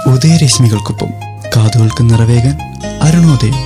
ഉദയരശ്മികൾക്കൊപ്പം കാതുകൾക്ക് നിറവേകാൻ അരുണോദയം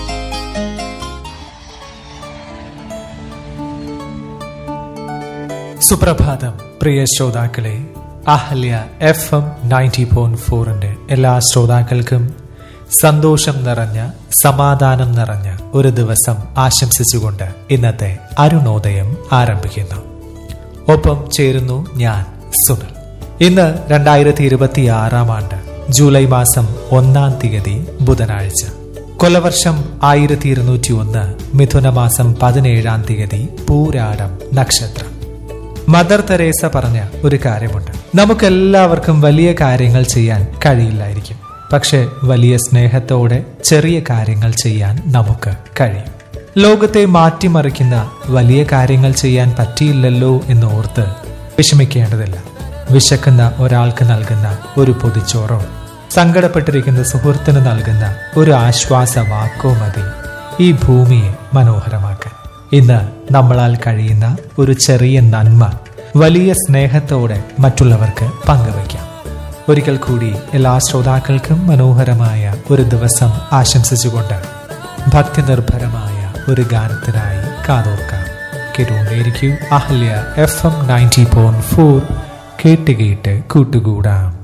സുപ്രഭാതം പ്രിയ ശ്രോതാക്കളെ Ahalya F M ninety point ഫോറിന്റെ എല്ലാ ശ്രോതാക്കൾക്കും സന്തോഷം നിറഞ്ഞ സമാധാനം നിറഞ്ഞ ഒരു ദിവസം ആശംസിച്ചുകൊണ്ട് ഇന്നത്തെ അരുണോദയം ആരംഭിക്കുന്നു ഒപ്പം ചേരുന്നു ഞാൻ സുനിൽ ഇന്ന് രണ്ടായിരത്തി ഇരുപത്തി ആറാം ആണ്ട് ജൂലൈ മാസം ഒന്നാം തീയതി ബുധനാഴ്ച കൊലവർഷം ആയിരത്തി ഇരുന്നൂറ്റി ഒന്ന് മിഥുന മാസം പതിനേഴാം തീയതി പൂരാടം നക്ഷത്രം മദർ തെരേസ പറഞ്ഞ ഒരു കാര്യമുണ്ട് നമുക്കെല്ലാവർക്കും വലിയ കാര്യങ്ങൾ ചെയ്യാൻ കഴിയില്ലായിരിക്കും പക്ഷെ വലിയ സ്നേഹത്തോടെ ചെറിയ കാര്യങ്ങൾ ചെയ്യാൻ നമുക്ക് കഴിയും ലോകത്തെ മാറ്റിമറിക്കുന്ന വലിയ കാര്യങ്ങൾ ചെയ്യാൻ പറ്റിയില്ലല്ലോ എന്ന് ഓർത്ത് വിഷമിക്കേണ്ടതില്ല വിശക്കുന്ന ഒരാൾക്ക് നൽകുന്ന ഒരു പൊതിച്ചോറോ സങ്കടപ്പെട്ടിരിക്കുന്ന സുഹൃത്തിന് നൽകുന്ന ഒരു ആശ്വാസ വാക്കോ മതി ഈ ഭൂമിയെ മനോഹരമാക്കാൻ ഇന്ന് നമ്മളാൽ കഴിയുന്ന ഒരു ചെറിയ നന്മ വലിയ സ്നേഹത്തോടെ മറ്റുള്ളവർക്ക് പങ്കുവയ്ക്കാം ഒരിക്കൽ കൂടി എല്ലാ ശ്രോതാക്കൾക്കും മനോഹരമായ ഒരു ദിവസം ആശംസിച്ചുകൊണ്ട് ഭക്തി നിർഭരമായ ഒരു ഗാനത്തിനായി കാതോർക്കാം കേട്ടുകൊണ്ടേയിരിക്കൂ Ahalya F M ninety point four കേട്ട് കേട്ട് കൂട്ടുകൂടാം